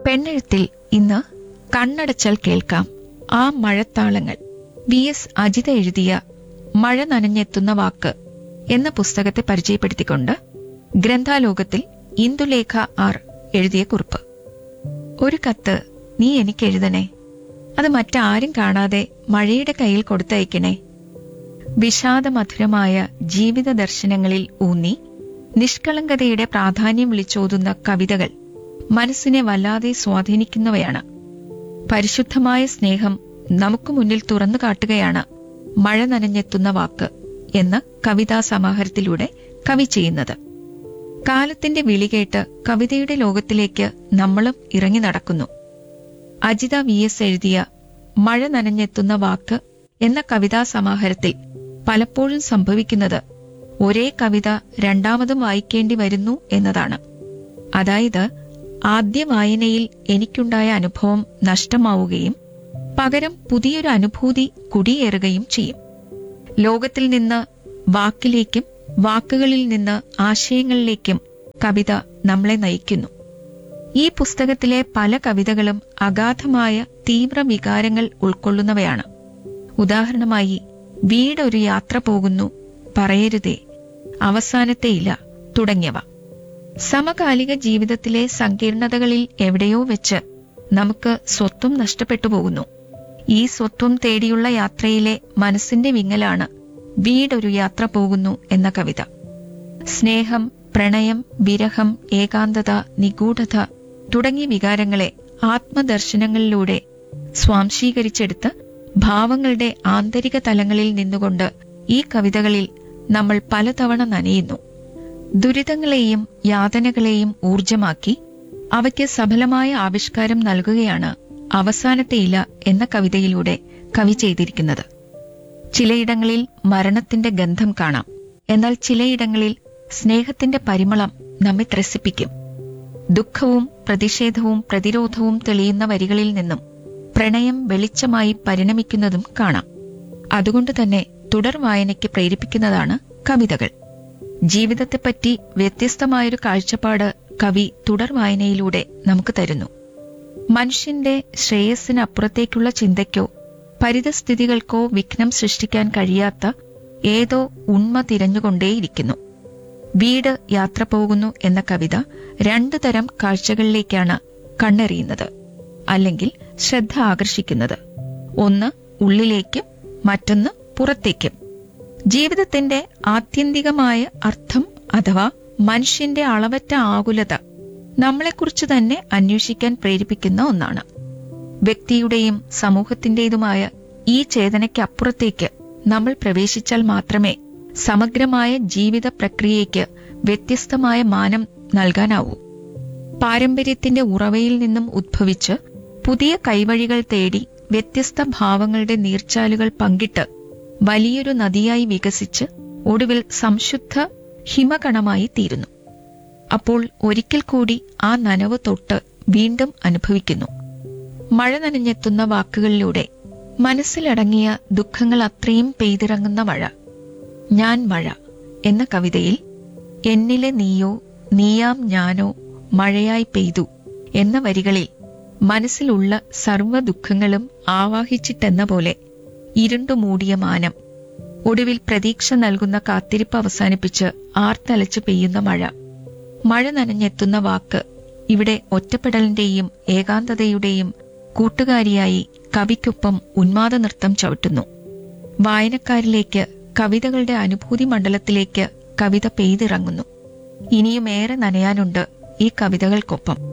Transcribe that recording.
പെണ്ണെഴുത്തിൽ ഇന്ന് കണ്ണടച്ചാൽ കേൾക്കാം ആ മഴത്താളങ്ങൾ വി എസ് അജിത എഴുതിയ മഴ നനഞ്ഞെത്തുന്ന വാക്ക് എന്ന പുസ്തകത്തെ പരിചയപ്പെടുത്തിക്കൊണ്ട് ഗ്രന്ഥാലോകത്തിൽ ഇന്ദുലേഖ ആർ എഴുതിയ കുറിപ്പ് ഒരു കത്ത് നീ എനിക്ക് എഴുതണേ അത് മറ്റാരും കാണാതെ മഴയുടെ കയ്യിൽ കൊടുത്തയക്കണേ വിഷാദമധുരമായ ജീവിത ദർശനങ്ങളിൽ ഊന്നി നിഷ്കളങ്കതയുടെ പ്രാധാന്യം വിളിച്ചോതുന്ന കവിതകൾ മനസ്സിനെ വല്ലാതെ സ്വാധീനിക്കുന്നവയാണ് പരിശുദ്ധമായ സ്നേഹം നമുക്ക് മുന്നിൽ തുറന്നു കാട്ടുകയാണ് മഴ നനഞ്ഞെത്തുന്ന വാക്ക് എന്ന കവിതാ സമാഹാരത്തിലൂടെ കവി ചെയ്യുന്നത് കാലത്തിന്റെ വിളി കേട്ട് കവിതയുടെ ലോകത്തിലേക്ക് നമ്മളും ഇറങ്ങി നടക്കുന്നു അജിത വി എസ് എഴുതിയ മഴ നനഞ്ഞെത്തുന്ന വാക്ക് എന്ന കവിതാ സമാഹാരത്തിൽ പലപ്പോഴും സംഭവിക്കുന്നത് ഒരേ കവിത രണ്ടാമതും വായിക്കേണ്ടി വരുന്നു എന്നതാണ് അതായത് ആദ്യ വായനയിൽ എനിക്കുണ്ടായ അനുഭവം നഷ്ടമാവുകയും പകരം പുതിയൊരു അനുഭൂതി കുടിയേറുകയും ചെയ്യും ലോകത്തിൽ നിന്ന് വാക്കിലേക്കും വാക്കുകളിൽ നിന്ന് ആശയങ്ങളിലേക്കും കവിത നമ്മളെ നയിക്കുന്നു ഈ പുസ്തകത്തിലെ പല കവിതകളും അഗാധമായ തീവ്ര വികാരങ്ങൾ ഉൾക്കൊള്ളുന്നവയാണ് ഉദാഹരണമായി വീടൊരു യാത്ര പോകുന്നു പറയരുതേ അവസാനത്തെ ഇല തുടങ്ങിയവ സമകാലിക ജീവിതത്തിലെ സങ്കീർണതകളിൽ എവിടെയോ വെച്ച് നമുക്ക് സ്വത്വം നഷ്ടപ്പെട്ടു പോകുന്നു ഈ സ്വത്വം തേടിയുള്ള യാത്രയിലെ മനസ്സിന്റെ വിങ്ങലാണ് വീടൊരു യാത്ര പോകുന്നു എന്ന കവിത സ്നേഹം പ്രണയം വിരഹം ഏകാന്തത നിഗൂഢത തുടങ്ങിയ വികാരങ്ങളെ ആത്മദർശനങ്ങളിലൂടെ സ്വാംശീകരിച്ചെടുത്ത് ഭാവങ്ങളുടെ ആന്തരിക തലങ്ങളിൽ നിന്നുകൊണ്ട് ഈ കവിതകളിൽ നമ്മൾ പലതവണ നനയുന്നു ദുരിതങ്ങളെയും യാതനകളെയും ഊർജമാക്കി അവയ്ക്ക് സഫലമായ ആവിഷ്കാരം നൽകുകയാണ് അവസാനത്തെ ഇല എന്ന കവിതയിലൂടെ കവി ചെയ്തിരിക്കുന്നത് ചിലയിടങ്ങളിൽ മരണത്തിന്റെ ഗന്ധം കാണാം എന്നാൽ ചിലയിടങ്ങളിൽ സ്നേഹത്തിന്റെ പരിമളം നമ്മെ ത്രസിപ്പിക്കും ദുഃഖവും പ്രതിഷേധവും പ്രതിരോധവും തെളിയുന്ന വരികളിൽ നിന്നും പ്രണയം വെളിച്ചമായി പരിണമിക്കുന്നതും കാണാം അതുകൊണ്ട് തന്നെ തുടർ വായനയ്ക്ക് പ്രേരിപ്പിക്കുന്നതാണ് കവിതകൾ ജീവിതത്തെപ്പറ്റി വ്യത്യസ്തമായൊരു കാഴ്ചപ്പാട് കവി തുടർ വായനയിലൂടെ നമുക്ക് തരുന്നു മനുഷ്യന്റെ ശ്രേയസ്സിനപ്പുറത്തേക്കുള്ള ചിന്തയ്ക്കോ പരിതസ്ഥിതികൾക്കോ വിഘ്നം സൃഷ്ടിക്കാൻ കഴിയാത്ത ഏതോ ഉണ്മ തിരഞ്ഞുകൊണ്ടേയിരിക്കുന്നു വീട് യാത്ര പോകുന്നു എന്ന കവിത രണ്ടു തരം കാഴ്ചകളിലേക്കാണ് കണ്ണെറിയുന്നത് അല്ലെങ്കിൽ ശ്രദ്ധ ആകർഷിക്കുന്നത് ഒന്ന് ഉള്ളിലേക്കും മറ്റൊന്ന് പുറത്തേക്കും ജീവിതത്തിന്റെ ആത്യന്തികമായ അർത്ഥം അഥവാ മനുഷ്യന്റെ അളവറ്റ ആകുലത നമ്മളെക്കുറിച്ച് തന്നെ അന്വേഷിക്കാൻ പ്രേരിപ്പിക്കുന്ന ഒന്നാണ് വ്യക്തിയുടെയും സമൂഹത്തിന്റേതുമായ ഈ ചേതനയ്ക്കപ്പുറത്തേക്ക് നമ്മൾ പ്രവേശിച്ചാൽ മാത്രമേ സമഗ്രമായ ജീവിത പ്രക്രിയയ്ക്ക് വ്യത്യസ്തമായ മാനം നൽകാനാവൂ പാരമ്പര്യത്തിന്റെ ഉറവയിൽ നിന്നും ഉദ്ഭവിച്ച് പുതിയ കൈവഴികൾ തേടി വ്യത്യസ്ത ഭാവങ്ങളുടെ നീർച്ചാലുകൾ പങ്കിട്ട് വലിയൊരു നദിയായി വികസിച്ച് ഒടുവിൽ സംശുദ്ധ ഹിമകണമായി തീരുന്നു അപ്പോൾ ഒരിക്കൽ കൂടി ആ നനവ് തൊട്ട് വീണ്ടും അനുഭവിക്കുന്നു മഴ നനഞ്ഞെത്തുന്ന വാക്കുകളിലൂടെ മനസ്സിലടങ്ങിയ ദുഃഖങ്ങൾ അത്രയും പെയ്തിറങ്ങുന്ന മഴ ഞാൻ മഴ എന്ന കവിതയിൽ എന്നിലെ നീയോ നീയാം ഞാനോ മഴയായി പെയ്തു എന്ന വരികളിൽ മനസ്സിലുള്ള സർവ്വ ദുഃഖങ്ങളും ആവാഹിച്ചിട്ടെന്ന പോലെ ഇരുണ്ടു മൂടിയ മാനം ഒടുവിൽ പ്രതീക്ഷ നൽകുന്ന കാത്തിരിപ്പ് അവസാനിപ്പിച്ച് ആർത്തലച്ച് പെയ്യുന്ന മഴ മഴ നനഞ്ഞെത്തുന്ന വാക്ക് ഇവിടെ ഒറ്റപ്പെടലിന്റെയും ഏകാന്തതയുടെയും കൂട്ടുകാരിയായി കവിക്കൊപ്പം ഉന്മാദ നൃത്തം ചവിട്ടുന്നു വായനക്കാരിലേക്ക് കവിതകളുടെ അനുഭൂതി മണ്ഡലത്തിലേക്ക് കവിത പെയ്തിറങ്ങുന്നു ഇനിയും ഏറെ നനയാനുണ്ട് ഈ കവിതകൾക്കൊപ്പം